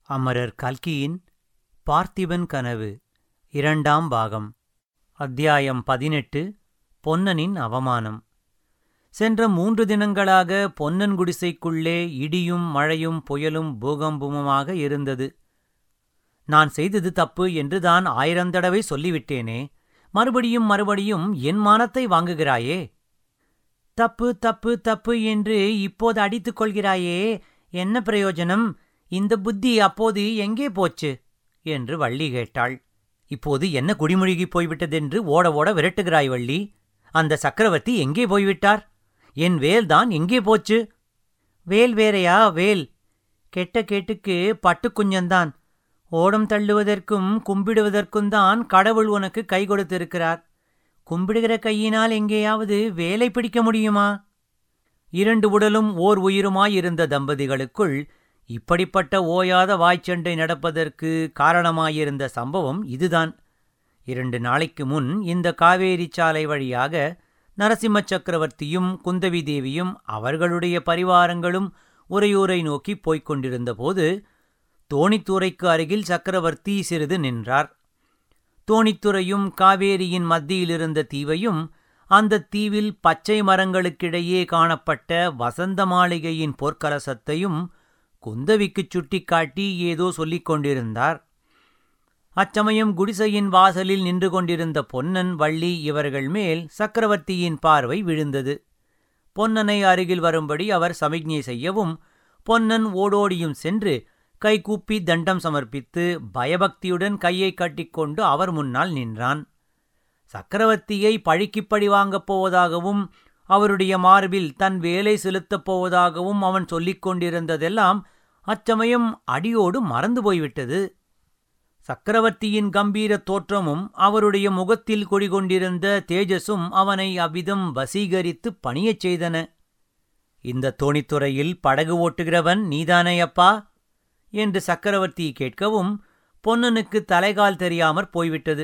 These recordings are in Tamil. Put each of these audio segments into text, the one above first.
அமரர் கல்கியின் பார்த்திபன் கனவு இரண்டாம் பாகம் அத்தியாயம் பதினெட்டு பொன்னனின் அவமானம் சென்ற மூன்று தினங்களாக பொன்னன் குடிசைக்குள்ளே இடியும் மழையும் புயலும் பூகம்பமுமாக இருந்தது நான் செய்தது தப்பு என்று தான் ஆயிரம் தடவை சொல்லிவிட்டேனே மறுபடியும் மறுபடியும் என் மானத்தை வாங்குகிறாயே தப்பு தப்பு தப்பு என்று இப்போது அடித்துக் கொள்கிறாயே என்ன பிரயோஜனம் இந்த புத்தி அப்போது எங்கே போச்சு என்று வள்ளி கேட்டாள் இப்போது என்ன குடிமுழுகி போய்விட்டதென்று ஓட ஓட விரட்டுகிறாய் வள்ளி அந்த சக்கரவர்த்தி எங்கே போய்விட்டார் என் வேல்தான் எங்கே போச்சு வேல் வேறையா வேல் கெட்ட கேட்டுக்கு பட்டுக்குஞ்சந்தான் ஓடம் தள்ளுவதற்கும் கும்பிடுவதற்கும் தான் கடவுள் உனக்கு கை கொடுத்திருக்கிறார் கும்பிடுகிற கையினால் எங்கேயாவது வேலை பிடிக்க முடியுமா இரண்டு உடலும் ஓர் உயிருமாயிருந்த தம்பதிகளுக்குள் இப்படிப்பட்ட ஓயாத வாய்ச்சண்டை நடப்பதற்கு காரணமாயிருந்த சம்பவம் இதுதான் இரண்டு நாளைக்கு முன் இந்த காவேரி சாலை வழியாக நரசிம்ம சக்கரவர்த்தியும் குந்தவி தேவியும் அவர்களுடைய பரிவாரங்களும் உறையூரை நோக்கி போய்க் கொண்டிருந்தபோது தோணித்துறைக்கு அருகில் சக்கரவர்த்தி சிறிது நின்றார் தோணித்துறையும் காவேரியின் மத்தியிலிருந்த தீவையும் அந்த தீவில் பச்சை மரங்களுக்கிடையே காணப்பட்ட வசந்த மாளிகையின் பொற்கலசத்தையும் குந்தவிக்குச் சுட்டிக்காட்டி ஏதோ சொல்லிக் கொண்டிருந்தார் அச்சமயம் குடிசையின் வாசலில் நின்று கொண்டிருந்த பொன்னன் வள்ளி இவர்கள் மேல் சக்கரவர்த்தியின் பார்வை விழுந்தது பொன்னனை அருகில் வரும்படி அவர் சமிக்ஞை செய்யவும் பொன்னன் ஓடோடியும் சென்று கைகூப்பி தண்டம் சமர்ப்பித்து பயபக்தியுடன் கையை கட்டிக்கொண்டு அவர் முன்னால் நின்றான் சக்கரவர்த்தியை பழிக்குப் பழி வாங்கப் போவதாகவும் அவருடைய மார்பில் தன் வேலை செலுத்தப் போவதாகவும் அவன் சொல்லிக் கொண்டிருந்ததெல்லாம் அச்சமயம் அடியோடு மறந்து போய்விட்டது சக்கரவர்த்தியின் கம்பீர தோற்றமும் அவருடைய முகத்தில் குடிகொண்டிருந்த தேஜஸும் அவனை அவ்விதம் வசீகரித்து பணியச் செய்தன இந்த தோணித்துறையில் படகு ஓட்டுகிறவன் நீதானே அப்பா என்று சக்கரவர்த்தி கேட்கவும் பொன்னனுக்கு தலைகால் தெரியாமற் போய்விட்டது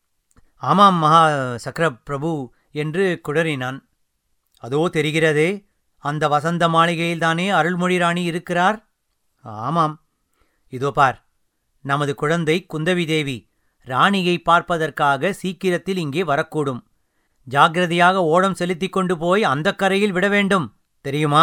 ஆமாம் மகா சக்கர பிரபு என்று குடறினான் அதோ தெரிகிறதே அந்த வசந்த மாளிகையில்தானே அருள்மொழி ராணி இருக்கிறார் ஆமாம் இதோ பார் நமது குழந்தை குந்தவி தேவி ராணியை பார்ப்பதற்காக சீக்கிரத்தில் இங்கே வரக்கூடும் ஜாகிரதையாக ஓடம் செலுத்திக் கொண்டு போய் அந்த கரையில் விட வேண்டும் தெரியுமா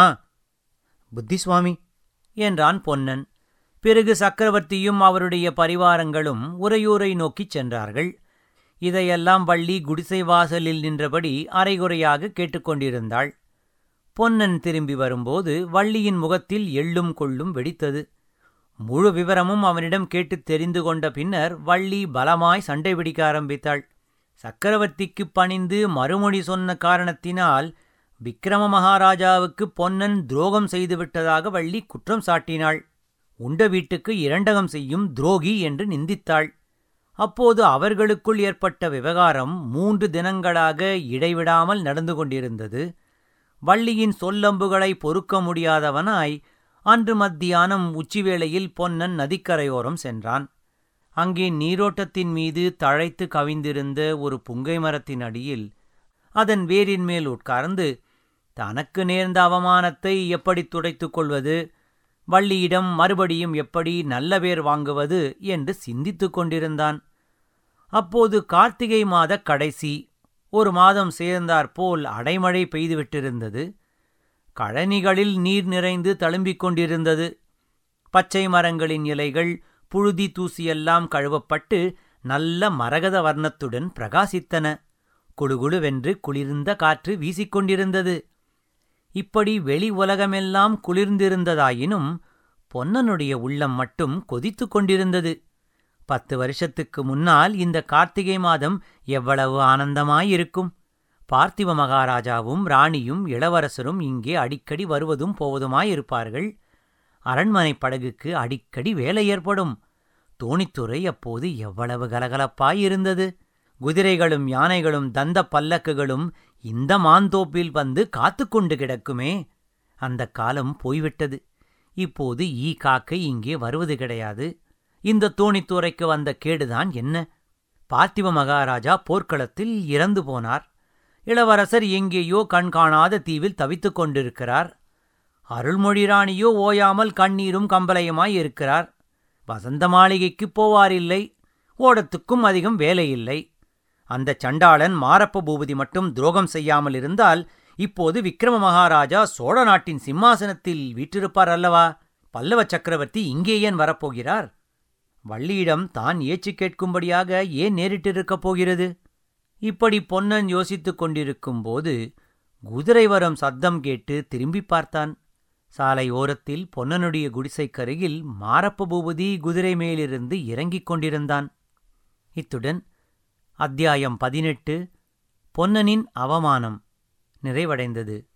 புத்தி சுவாமி என்றான் பொன்னன் பிறகு சக்கரவர்த்தியும் அவருடைய பரிவாரங்களும் உறையூரை நோக்கிச் சென்றார்கள் இதையெல்லாம் வள்ளி குடிசை வாசலில் நின்றபடி அரைகுறையாக கேட்டுக்கொண்டிருந்தாள் பொன்னன் திரும்பி வரும்போது வள்ளியின் முகத்தில் எள்ளும் கொள்ளும் வெடித்தது முழு விவரமும் அவனிடம் கேட்டுத் தெரிந்து கொண்ட பின்னர் வள்ளி பலமாய் சண்டை பிடிக்க ஆரம்பித்தாள் சக்கரவர்த்திக்குப் பணிந்து மறுமொழி சொன்ன காரணத்தினால் விக்கிரம மகாராஜாவுக்கு பொன்னன் துரோகம் செய்துவிட்டதாக வள்ளி குற்றம் சாட்டினாள் உண்ட வீட்டுக்கு இரண்டகம் செய்யும் துரோகி என்று நிந்தித்தாள் அப்போது அவர்களுக்குள் ஏற்பட்ட விவகாரம் மூன்று தினங்களாக இடைவிடாமல் நடந்து கொண்டிருந்தது வள்ளியின் சொல்லம்புகளை பொறுக்க முடியாதவனாய் அன்று மத்தியானம் உச்சிவேளையில் பொன்னன் நதிக்கரையோரம் சென்றான் அங்கே நீரோட்டத்தின் மீது தழைத்து கவிந்திருந்த ஒரு புங்கை மரத்தின் அடியில் அதன் வேரின் மேல் உட்கார்ந்து தனக்கு நேர்ந்த அவமானத்தை எப்படி துடைத்துக் கொள்வது வள்ளியிடம் மறுபடியும் எப்படி நல்ல பேர் வாங்குவது என்று சிந்தித்துக் கொண்டிருந்தான் அப்போது கார்த்திகை மாத கடைசி ஒரு மாதம் சேர்ந்தாற்போல் அடைமழை பெய்துவிட்டிருந்தது கழனிகளில் நீர் நிறைந்து தழும்பிக் கொண்டிருந்தது பச்சை மரங்களின் இலைகள் புழுதி தூசியெல்லாம் கழுவப்பட்டு நல்ல மரகத வர்ணத்துடன் பிரகாசித்தன குழுகுழுவென்று குளிர்ந்த காற்று வீசிக்கொண்டிருந்தது இப்படி வெளி உலகமெல்லாம் குளிர்ந்திருந்ததாயினும் பொன்னனுடைய உள்ளம் மட்டும் கொதித்து கொண்டிருந்தது பத்து வருஷத்துக்கு முன்னால் இந்த கார்த்திகை மாதம் எவ்வளவு ஆனந்தமாயிருக்கும் பார்த்திவ மகாராஜாவும் ராணியும் இளவரசரும் இங்கே அடிக்கடி வருவதும் போவதுமாயிருப்பார்கள் அரண்மனை படகுக்கு அடிக்கடி வேலை ஏற்படும் தோணித்துறை அப்போது எவ்வளவு கலகலப்பாயிருந்தது குதிரைகளும் யானைகளும் தந்த பல்லக்குகளும் இந்த மாந்தோப்பில் வந்து காத்துக்கொண்டு கிடக்குமே அந்த காலம் போய்விட்டது இப்போது ஈ காக்கை இங்கே வருவது கிடையாது இந்த தோணித்துறைக்கு வந்த கேடுதான் என்ன பார்த்திவ மகாராஜா போர்க்களத்தில் இறந்து போனார் இளவரசர் எங்கேயோ கண்காணாத தீவில் தவித்துக் கொண்டிருக்கிறார் அருள்மொழி ராணியோ ஓயாமல் கண்ணீரும் கம்பலையுமாய் இருக்கிறார் வசந்த மாளிகைக்குப் போவாரில்லை ஓடத்துக்கும் அதிகம் வேலையில்லை அந்த சண்டாளன் மாரப்ப பூபதி மட்டும் துரோகம் செய்யாமல் இருந்தால் இப்போது விக்ரம மகாராஜா சோழ நாட்டின் சிம்மாசனத்தில் வீற்றிருப்பார் அல்லவா பல்லவ சக்கரவர்த்தி இங்கே ஏன் வரப்போகிறார் வள்ளியிடம் தான் ஏச்சு கேட்கும்படியாக ஏன் நேரிட்டிருக்கப் போகிறது இப்படி பொன்னன் யோசித்துக் கொண்டிருக்கும் போது குதிரை வரும் சத்தம் கேட்டு திரும்பி பார்த்தான் சாலை ஓரத்தில் பொன்னனுடைய குடிசைக்கருகில் மாரப்ப பூபதி குதிரை மேலிருந்து இறங்கிக் கொண்டிருந்தான் இத்துடன் அத்தியாயம் பதினெட்டு பொன்னனின் அவமானம் நிறைவடைந்தது